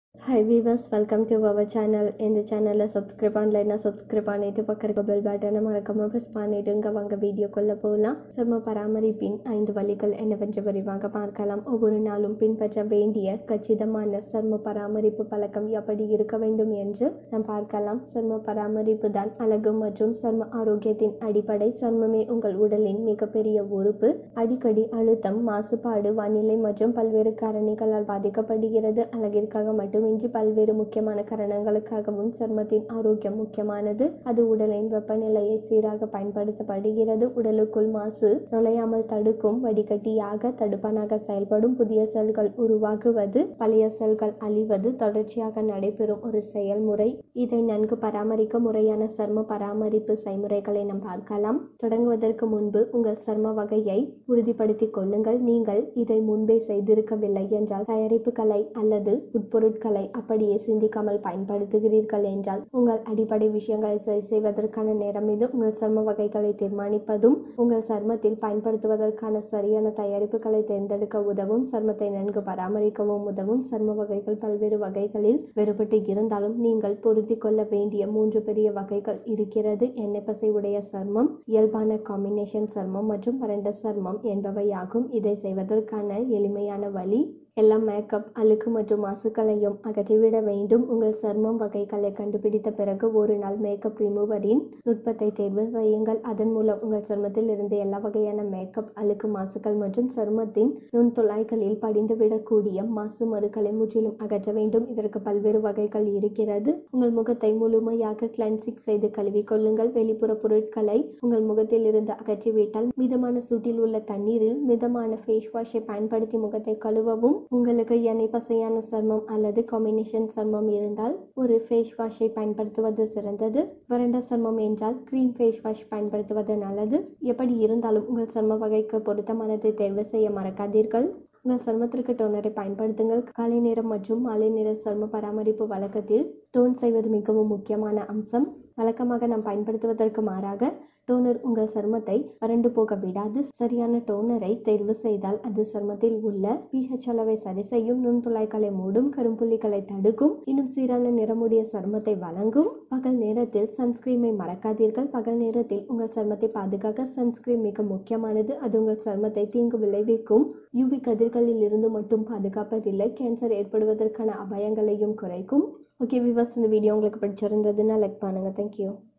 hi viewers welcome to our channel இந்த சேனலில் subscribe பண்ணலைன்னா சப்ஸ்கிரைப் பண்ணிட்டு பக்கம் இருக்க பெல் பட்டனை மறக்காம ப்ரெஸ் பண்ணிடுங்க வாங்க வீடியோக்குள்ளே போகலாம் சர்ம பராமரிப்பின் ஐந்து வழிகள் என்னவென்று விரிவாக பார்க்கலாம் ஒவ்வொரு நாளும் பின்பற்ற வேண்டிய கச்சிதமான சர்ம பராமரிப்பு பழக்கம் எப்படி இருக்க வேண்டும் என்று நாம் பார்க்கலாம் சர்ம பராமரிப்பு தான் அழகு மற்றும் சர்ம ஆரோக்கியத்தின் அடிப்படை சர்மமே உங்கள் உடலின் மிகப்பெரிய உறுப்பு அடிக்கடி அழுத்தம் மாசுபாடு வானிலை மற்றும் பல்வேறு காரணிகளால் பாதிக்கப்படுகிறது அழகிற்காக மட்டுமின்றி பல்வேறு முக்கியமான காரணங்களுக்காகவும் சர்மத்தின் ஆரோக்கியம் முக்கியமானது அது உடலின் வெப்பநிலையை சீராக பயன்படுத்தப்படுகிறது உடலுக்குள் மாசு நுழையாமல் தடுக்கும் வடிகட்டியாக தடுப்பானாக செயல்படும் புதிய செல்கள் உருவாகுவது பழைய செல்கள் அழிவது தொடர்ச்சியாக நடைபெறும் ஒரு செயல்முறை இதை நன்கு பராமரிக்க முறையான சர்ம பராமரிப்பு செய்முறைகளை நாம் பார்க்கலாம் தொடங்குவதற்கு முன்பு உங்கள் சர்ம வகையை உறுதிப்படுத்திக் கொள்ளுங்கள் நீங்கள் இதை முன்பே செய்திருக்கவில்லை என்றால் தயாரிப்புகளை அல்லது உட்பொருட்களை அப்படியே சிந்திக்காமல் பயன்படுத்துகிறீர்கள் என்றால் உங்கள் அடிப்படை விஷயங்களை சரி செய்வதற்கான நேரம் இது உங்கள் சர்ம வகைகளை தீர்மானிப்பதும் உங்கள் சர்மத்தில் பயன்படுத்துவதற்கான சரியான தயாரிப்புகளை தேர்ந்தெடுக்க உதவும் சர்மத்தை நன்கு பராமரிக்கவும் உதவும் சர்ம வகைகள் பல்வேறு வகைகளில் வேறுபட்டு இருந்தாலும் நீங்கள் பொருத்தி கொள்ள வேண்டிய மூன்று பெரிய வகைகள் இருக்கிறது எண்ணெய் பசை உடைய சர்மம் இயல்பான காம்பினேஷன் சர்மம் மற்றும் வறண்ட சர்மம் என்பவையாகும் இதை செய்வதற்கான எளிமையான வழி எல்லா மேக்கப் அழுக்கு மற்றும் மாசுக்களையும் அகற்றிவிட வேண்டும் உங்கள் சர்மம் வகைகளை கண்டுபிடித்த பிறகு ஒரு நாள் மேக்கப் ரிமூவரின் நுட்பத்தை தேர்வு செய்யுங்கள் அதன் மூலம் உங்கள் சர்மத்தில் இருந்து எல்லா வகையான மேக்கப் அழுக்கு மாசுக்கள் மற்றும் சருமத்தின் நுண்துளாய்களில் படிந்துவிடக்கூடிய மாசு மருக்களை முற்றிலும் அகற்ற வேண்டும் இதற்கு பல்வேறு வகைகள் இருக்கிறது உங்கள் முகத்தை முழுமையாக கிளென்சிங் செய்து கழுவிக்கொள்ளுங்கள் வெளிப்புற பொருட்களை உங்கள் முகத்தில் இருந்து அகற்றிவிட்டால் மிதமான சூட்டில் உள்ள தண்ணீரில் மிதமான ஃபேஸ் வாஷை பயன்படுத்தி முகத்தை கழுவவும் உங்களுக்கு எண்ணெய் பசையான சர்மம் அல்லது காம்பினேஷன் சர்மம் இருந்தால் ஒரு ஃபேஸ் வாஷை பயன்படுத்துவது சிறந்தது வறண்ட சர்மம் என்றால் க்ரீம் ஃபேஸ் வாஷ் பயன்படுத்துவது நல்லது எப்படி இருந்தாலும் உங்கள் சர்ம வகைக்கு பொருத்தமானதை தேர்வு செய்ய மறக்காதீர்கள் உங்கள் சருமத்திற்கு டோனரை பயன்படுத்துங்கள் காலை நேரம் மற்றும் மாலை நேர சரும பராமரிப்பு வழக்கத்தில் டோன் செய்வது மிகவும் முக்கியமான அம்சம் வழக்கமாக நாம் பயன்படுத்துவதற்கு மாறாக டோனர் உங்கள் சருமத்தை வறண்டு போக விடாது சரியான டோனரை தேர்வு செய்தால் அது சருமத்தில் உள்ள பிஹெச் அளவை சரி செய்யும் நுண்துளாய்களை மூடும் கரும்புள்ளிகளை தடுக்கும் இன்னும் சீரான நிறமுடைய சருமத்தை வழங்கும் பகல் நேரத்தில் சன்ஸ்கிரீமை மறக்காதீர்கள் பகல் நேரத்தில் உங்கள் சருமத்தை பாதுகாக்க சன்ஸ்கிரீம் மிக முக்கியமானது அது உங்கள் சருமத்தை தீங்கு விளைவிக்கும் யூவி கதிர்களில் இருந்து மட்டும் பாதுகாப்பதில்லை கேன்சர் ஏற்படுவதற்கான அபாயங்களையும் குறைக்கும் ஓகே விவாஸ் இந்த வீடியோ உங்களுக்கு பிடிச்சிருந்ததுன்னா லைக் பண்ணுங்கள் தேங்க்யூ